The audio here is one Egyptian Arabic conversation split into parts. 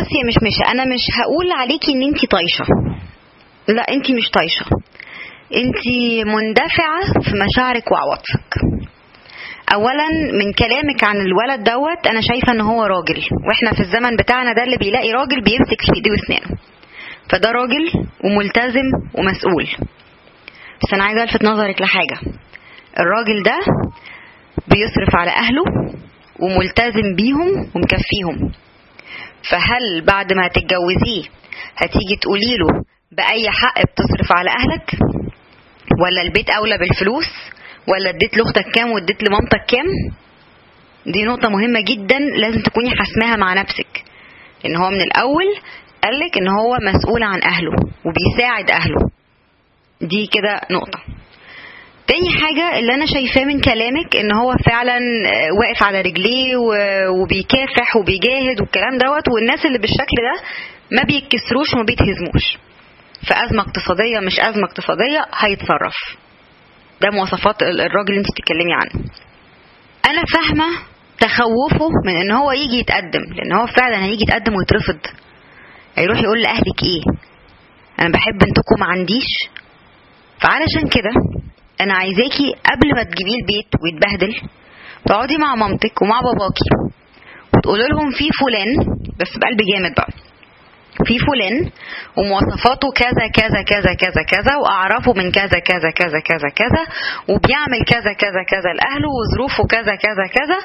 بصي يا مش مش انا مش هقول عليكي ان انت طايشه لا انت مش طايشه انت مندفعه في مشاعرك وعواطفك اولا من كلامك عن الولد دوت انا شايفه ان هو راجل واحنا في الزمن بتاعنا ده اللي بيلاقي راجل بيمسك في ايديه واسنانه فده راجل وملتزم ومسؤول بس انا عايزه الفت نظرك لحاجه الراجل ده بيصرف على اهله وملتزم بيهم ومكفيهم فهل بعد ما هتتجوزيه هتيجي تقولي له باي حق بتصرف على اهلك ولا البيت اولى بالفلوس ولا اديت لاختك كام واديت لمامتك كام دي نقطة مهمة جدا لازم تكوني حاسماها مع نفسك ان هو من الاول قالك ان هو مسؤول عن اهله وبيساعد اهله دي كده نقطة تاني حاجة اللي أنا شايفاه من كلامك إن هو فعلا واقف على رجليه وبيكافح وبيجاهد والكلام دوت والناس اللي بالشكل ده ما بيتكسروش وما بيتهزموش في أزمة اقتصادية مش أزمة اقتصادية هيتصرف ده مواصفات الراجل اللي انت بتتكلمي عنه أنا فاهمة تخوفه من إن هو يجي يتقدم لأن هو فعلا هيجي يتقدم ويترفض هيروح يقول لأهلك إيه أنا بحب بنتكم ما عنديش فعلشان كده انا عايزاكي قبل ما تجيبيه البيت ويتبهدل تقعدي مع مامتك ومع باباكي وتقولي لهم في فلان بس بقلب جامد بقى في فلان ومواصفاته كذا كذا كذا كذا كذا واعرفه من كذا كذا كذا كذا كذا وبيعمل كذا كذا كذا لاهله وظروفه كذا كذا كذا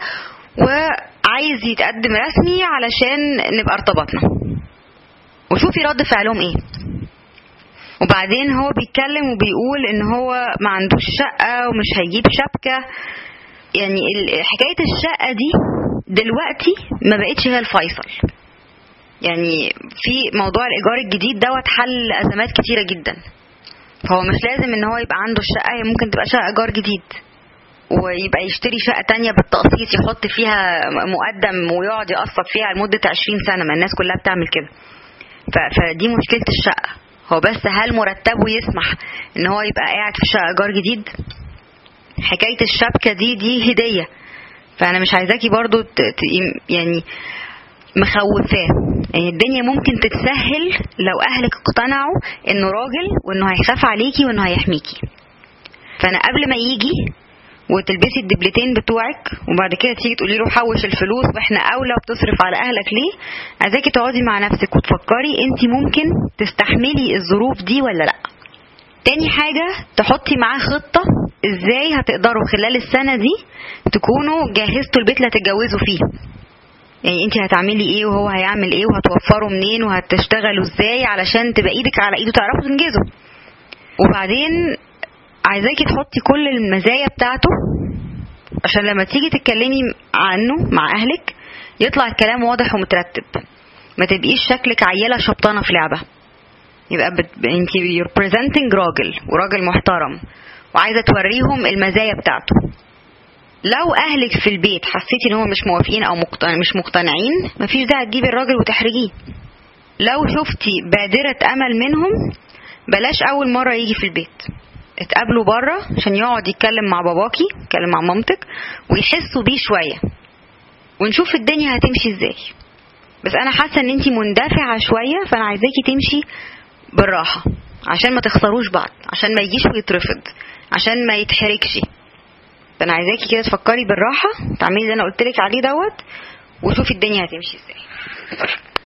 وعايز يتقدم رسمي علشان نبقى ارتبطنا وشوفي رد فعلهم ايه وبعدين هو بيتكلم وبيقول ان هو ما عندوش شقة ومش هيجيب شبكة يعني حكاية الشقة دي دلوقتي ما بقتش هي الفيصل يعني في موضوع الإيجار الجديد دوت حل أزمات كتيرة جدا فهو مش لازم ان هو يبقى عنده الشقة هي ممكن تبقى شقة إيجار جديد ويبقى يشتري شقة تانية بالتقسيط يحط فيها مقدم ويقعد يقسط فيها لمدة عشرين سنة ما الناس كلها بتعمل كده فدي مشكلة الشقة هو بس هل مرتبه يسمح ان هو يبقى قاعد في شقه ايجار جديد حكايه الشبكه دي دي هديه فانا مش عايزاكي برضو ت... ت... يعني مخوفاه يعني الدنيا ممكن تتسهل لو اهلك اقتنعوا انه راجل وانه هيخاف عليكي وانه هيحميكي فانا قبل ما يجي وتلبسي الدبلتين بتوعك وبعد كده تيجي تقولي له حوش الفلوس واحنا اولى وبتصرف على اهلك ليه عايزاكي تقعدي مع نفسك وتفكري انت ممكن تستحملي الظروف دي ولا لا تاني حاجة تحطي معاه خطة ازاي هتقدروا خلال السنة دي تكونوا جهزتوا البيت اللي هتتجوزوا فيه يعني انت هتعملي ايه وهو هيعمل ايه وهتوفروا منين وهتشتغلوا ازاي علشان تبقى ايدك على ايده تعرفوا تنجزوا وبعدين عايزاكي تحطي كل المزايا بتاعته عشان لما تيجي تتكلمي عنه مع اهلك يطلع الكلام واضح ومترتب ما تبقيش شكلك عيله شبطانه في لعبه يبقى بت... انت you're presenting راجل وراجل محترم وعايزه توريهم المزايا بتاعته لو اهلك في البيت حسيتي ان هم مش موافقين او مقتنع مش مقتنعين مفيش داعي تجيبي الراجل وتحرجيه لو شفتي بادرة امل منهم بلاش اول مرة يجي في البيت اتقابلوا بره عشان يقعد يتكلم مع باباكي يتكلم مع مامتك ويحسوا بيه شوية ونشوف الدنيا هتمشي ازاي بس انا حاسه ان انتي مندفعه شويه فانا عايزاكي تمشي بالراحه عشان ما تخسروش بعض عشان ما يجيش ويترفض عشان ما يتحركش فانا عايزاكي كده تفكري بالراحه تعملي اللي انا قلت لك عليه دوت وشوفي الدنيا هتمشي ازاي